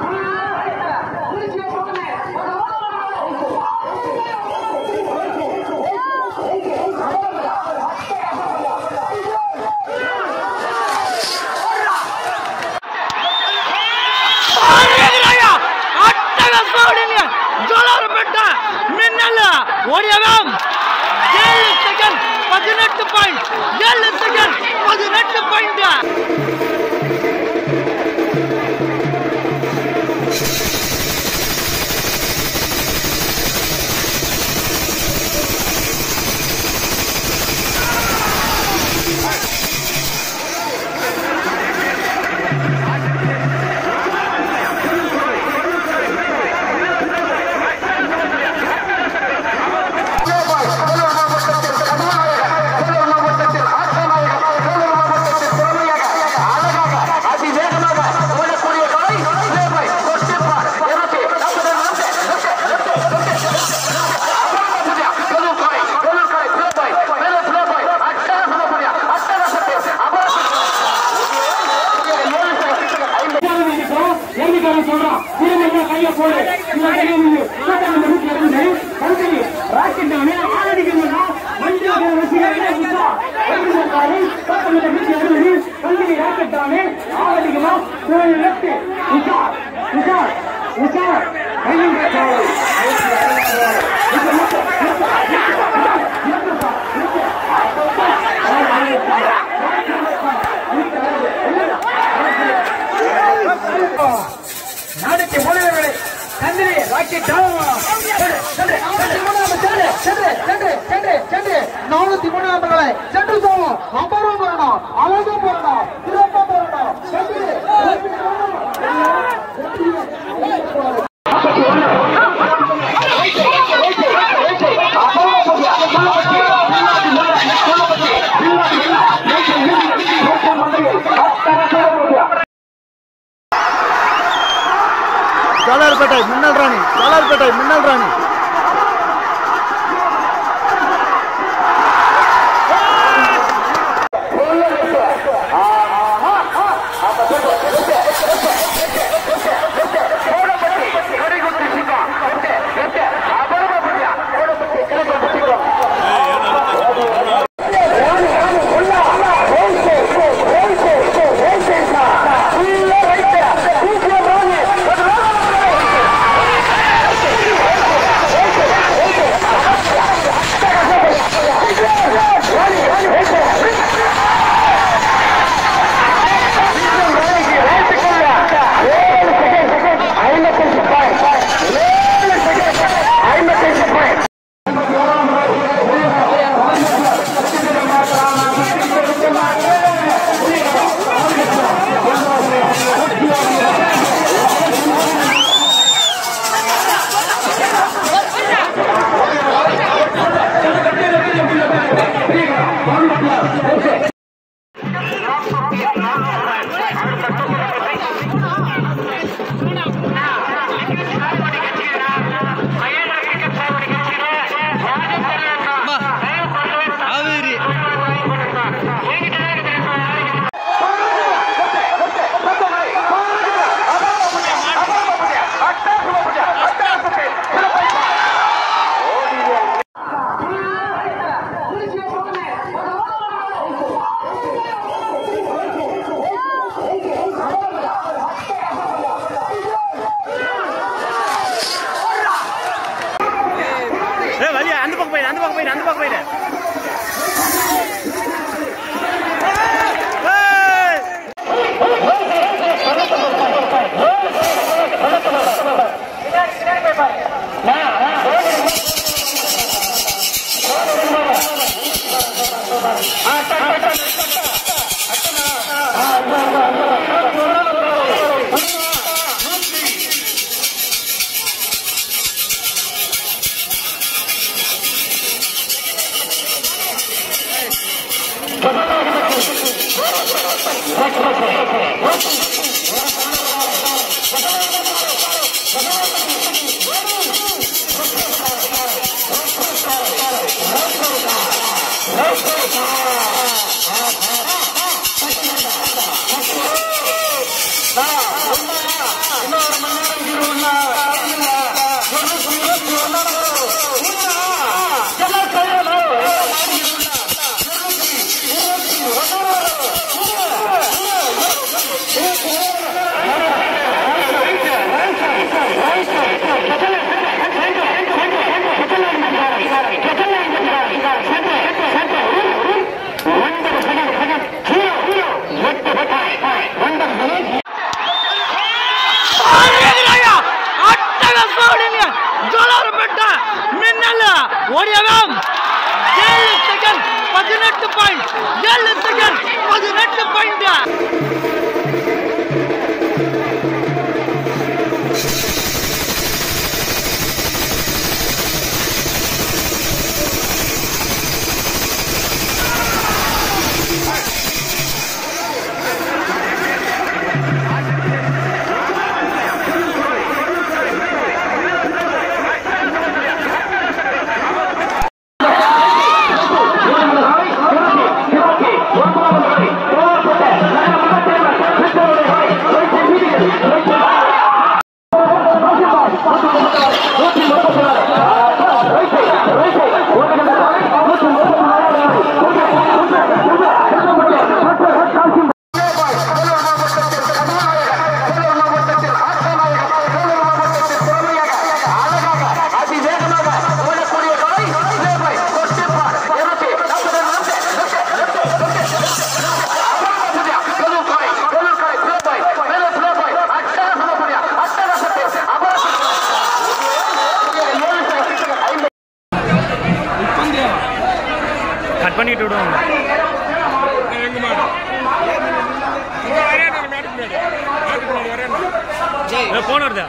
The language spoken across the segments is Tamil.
ஓடியவம் ஏழு செகண்ட் பதினெட்டு பாயிண்ட் ஏழு செகண்ட் பதினெட்டு பாயிண்ட் ஏந்திக்காரன் சொல்றான் திரும்ப கைய போடு இந்த கையை நீங்க கூட்டம் இந்த வீட்டுல இருந்து கழுத்தடி ராக்கெட் தானே ஆரடிக்கணும்னா வண்டி ரசிகர்களே விட்டா எப்படி சொல்றாரு கூட்டம் இந்த வீட்டுல இருந்து கழுத்தடி ராக்கெட் தானே ஆரடிக்கணும் போய் லெஃப்ட் உஷார் உஷார் உஷார் கையில் காவல் நாளைக்கு மூலவர்களை சந்திரி ராக்கெட் நானூத்தி மூணு நம்பர்களை சென்று போவோம் அம்பரம் போறணும் அழகா போறணும் சிறப்பா போறணும் சென்று ஜாலார்பேட்டை மின்னல் ராணி ஜாலார்பேட்டை மின்னல் ராணி வழியா அந்த பக்கம் போயிடு அந்த பக்கம் போயிடு அந்த பக்கம் போயிடு ஆ ஆடுகிறாயா? அட்டகாசமாடுங்க. ஜோலார்பேட்டை மின்னல் ஓடியவன் ஏழு செகண்ட் பதினெட்டு பாயிண்ட் ஏழு செகண்ட் பதினெட்டு பாயிண்ட் கட் பண்ணிட்டு விடுவாங்க போன் வருதா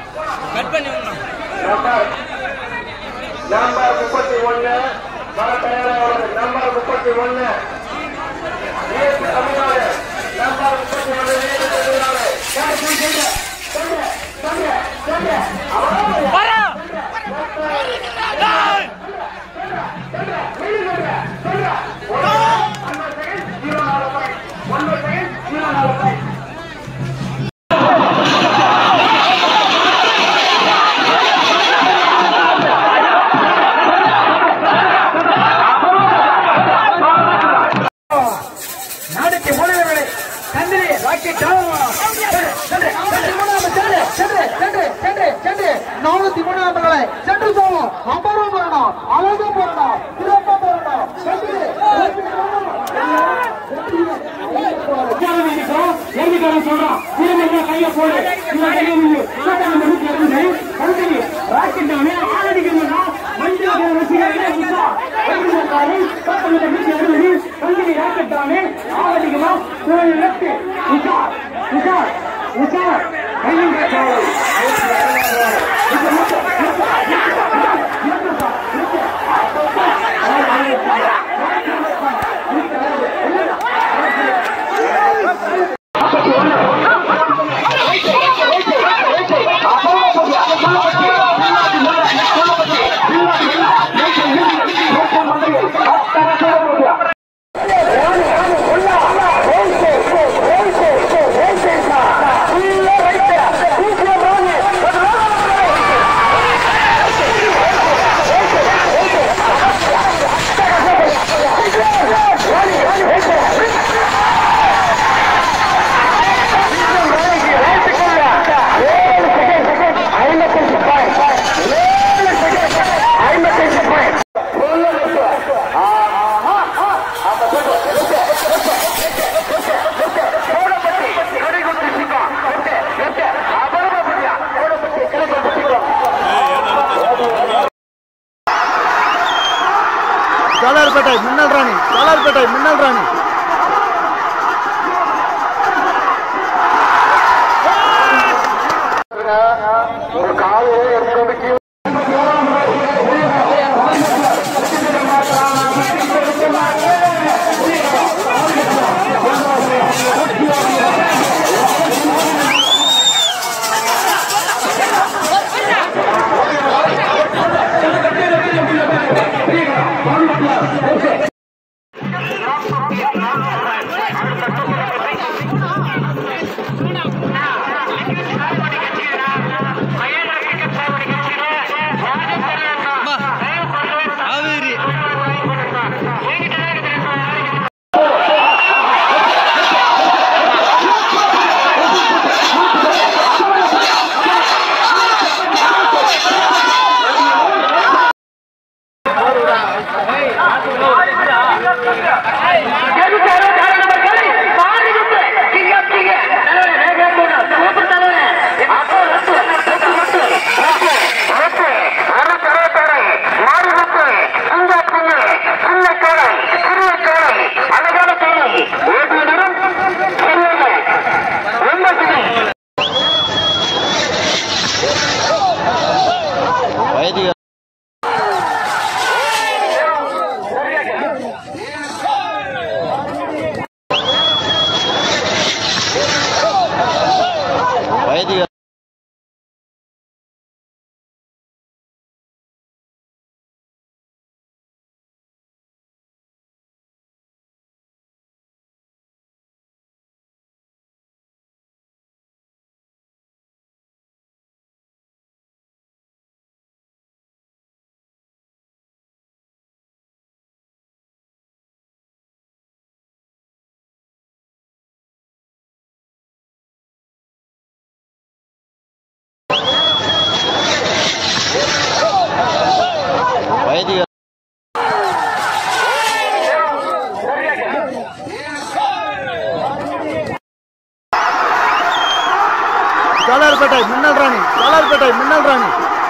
நம்பர் முப்பத்தி ஒண்ணு நம்பர் முப்பத்தி ஒண்ணு தமிழ்நாடு நம்பர் முப்பத்தி ஒண்ணு நாளைக்கு மூலவர்களை சந்திரி ராக்கெட் நானூத்தி மூணு நம்பர்களை சென்று போவோம் அம்பரும் போறணும் அழகும் போறணும் சிறப்பா போறணும் எழுதிக்காரன் சொல்றான் திரும்ப கைய போடு இவன் கையை நில்லு கூட்டம் வந்து வீட்டுல இருந்து கழுத்தடி ராக்கெட் அவனே ஆளடிக்கணும்னா மஞ்சள் ரசிகர்களே உஷா எழுதிக்காரு கூட்டம் வந்து வீட்டுல இருந்து கழுத்தடி ராக்கெட் அவனே ஆளடிக்கணும் லெப்ட் உஷா உஷா உஷா கையும் ஜோலார்பேட்டை மின்னல் ராணி ஜோலார்பேட்டை மின்னல் ராணி ஒரு காலையில எடுத்துட்டு கீழே மகேந்திர கிரிக்கெட் ஜோலார்பேட்டை மின்னல் ராணி ஜோலார்பேட்டை மின்னல் ராணி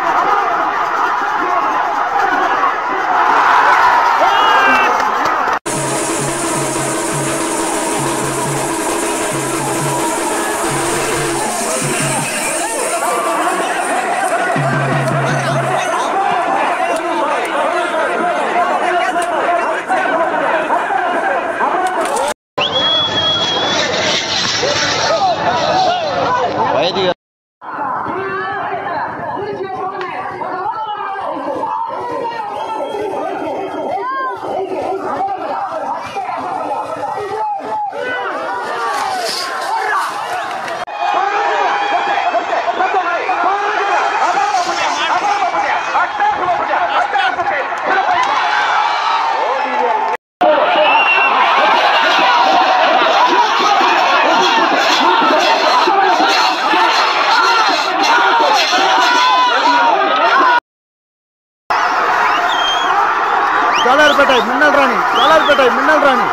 ஜோலார்பேட்டை மின்னல் ராணி ஜோலார்பேட்டை மின்னல் ராணி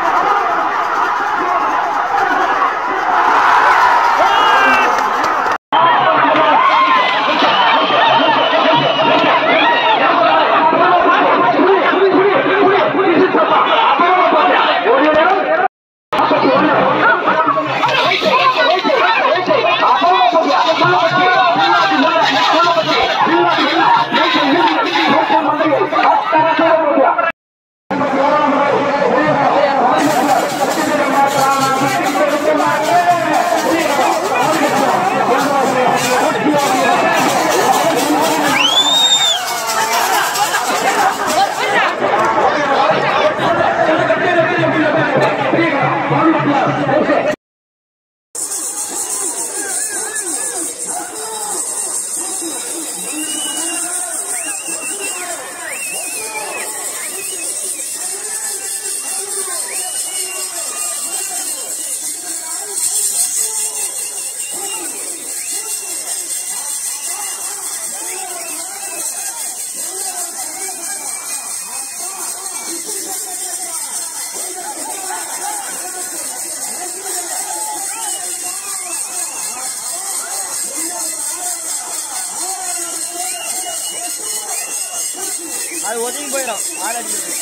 அது ஒதுங்கி போயிடும் ஆள் அடிக்கிறது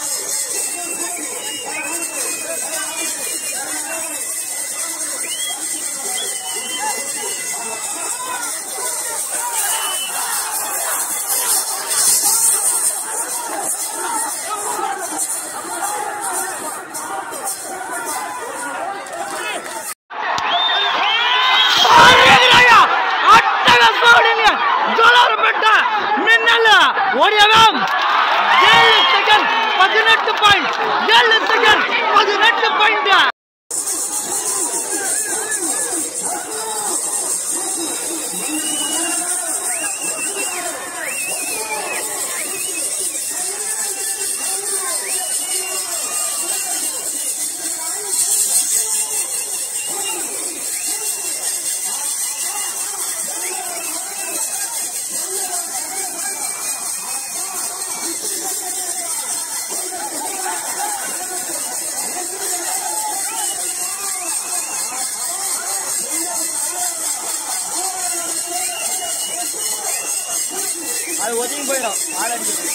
ஓடியவன் ஏழு செகண்ட் பதினெட்டு பாயிண்ட் ஏழு செகண்ட் பதினெட்டு பாயிண்ட் அது ஒதுங்கி போயிடும் ஆள் அடிக்கிறது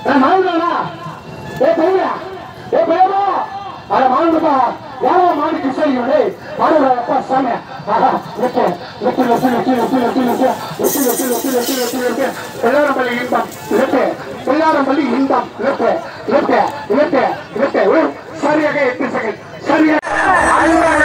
மாடுதானா ஏ பையா ஏ பையமா அட மாடுப்பா யாரோ மாடு கிருஷ்ணகிரி மாடுடா அப்பா சாமி ஆஹா வெட்டு வெட்டு வெட்டு வெட்டு வெட்டு வெட்டு வெட்டு வெட்டு வெட்டு வெட்டு வெட்டு வெட்டு வெட்டு பிள்ளாரம்பள்ளி இன்பம் வெட்டு பிள்ளாரம்பள்ளி இன்பம் வெட்டு வெட்டு வெட்டு வெட்டு ஊர் சரியாக எட்டு செகண்ட் சரியாக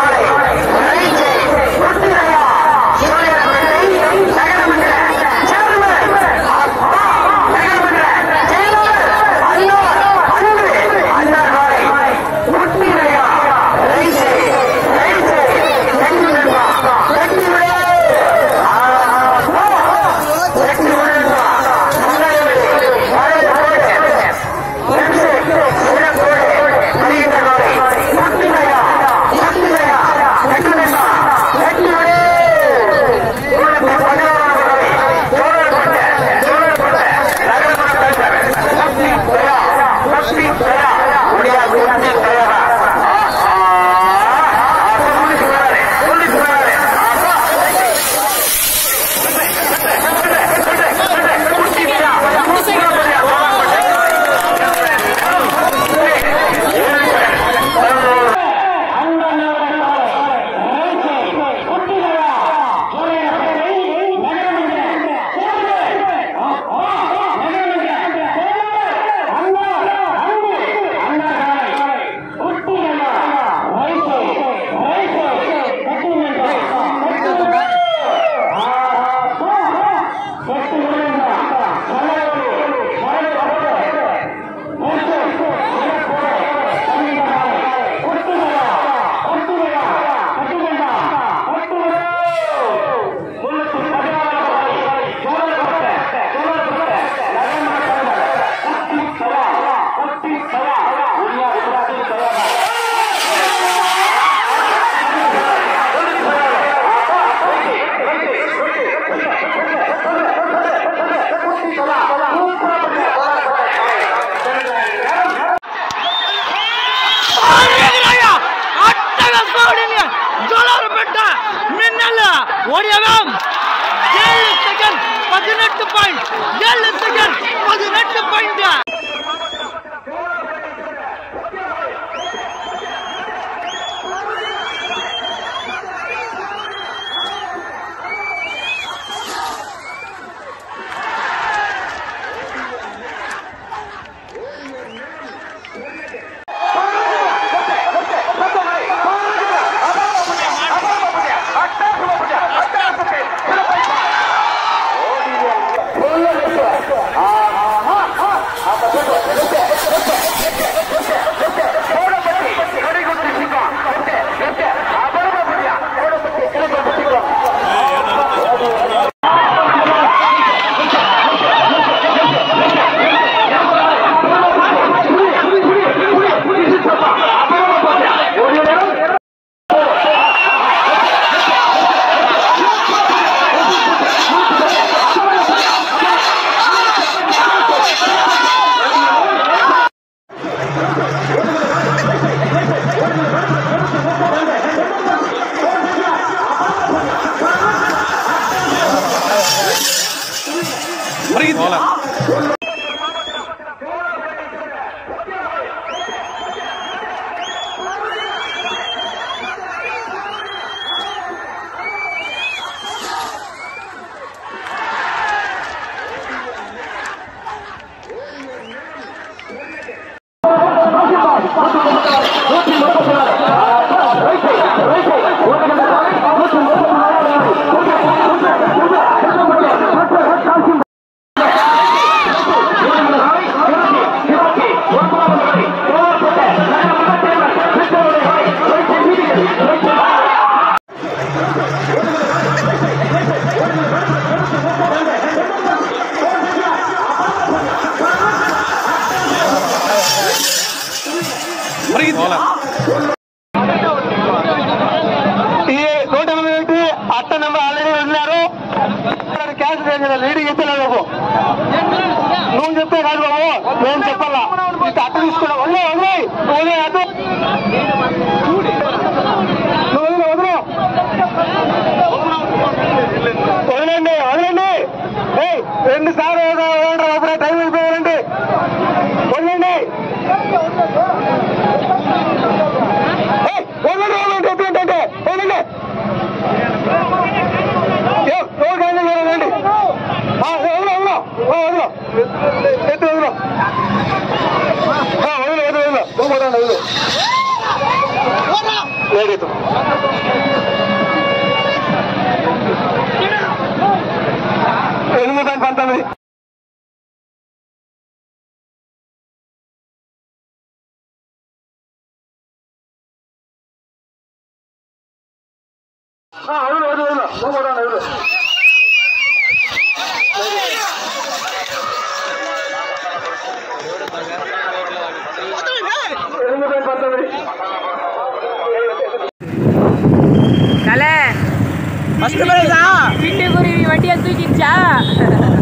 ஆடுகிறாயா? அட்டகாசமாடுங்க. ஜோலார்பேட்ட மின்னல் ஓடியவன் ஏழு செகண்ட் பதினெட்டு பாயிண்ட் ஏழு செகண்ட் பதினெட்டு பாயிண்ட் ఈ నూట ఎనభై ఒకటి అట్ట నెంబర్ ఆల్రెడీ వదిలారు క్యాష్ లీడింగ్ ఇచ్చలేదు బాబు నువ్వు చెప్తే కాదు బాబు నేను చెప్పాలా ఇక అట్ట తీసుకున్నా వదిలే వదిలే వదిలే అటు నువ్వు వదిలే వదిలే వదిలేండి వదిలేండి ఏయ్ రెండు సార్లు అప్పుడే టైం అయిపోయారండి ஏய், ஒண்ணு, ஒண்ணு, ஒண்ணு, ஒண்ணு, ஒண்ணு, ஒண்ணு. ஏய், ஓ, கண்ணு, கண்ணு, கண்ணு. ஆ, எவ்வளோ, எவ்வளோ? ஆ, எவ்வளோ? எட்டு, எவ்வளோ? ஆ, எவ்வளோ, எவ்வளோ, எவ்வளோ? ரொம்ப போடாத, எவ்வளோ? ஏழு, எட்டு. ఎనిమిది పాయింట్ పంతొమ్మిది అవును అవును అవును నువ్వు కూడా అవును ఎనిమిది పాయింట్ పంతొమ్మిది தலை ஃபர்ஸ்ட் பிரைஸா வீட்டுக்குருவி வண்டியை தூக்கிடுச்சா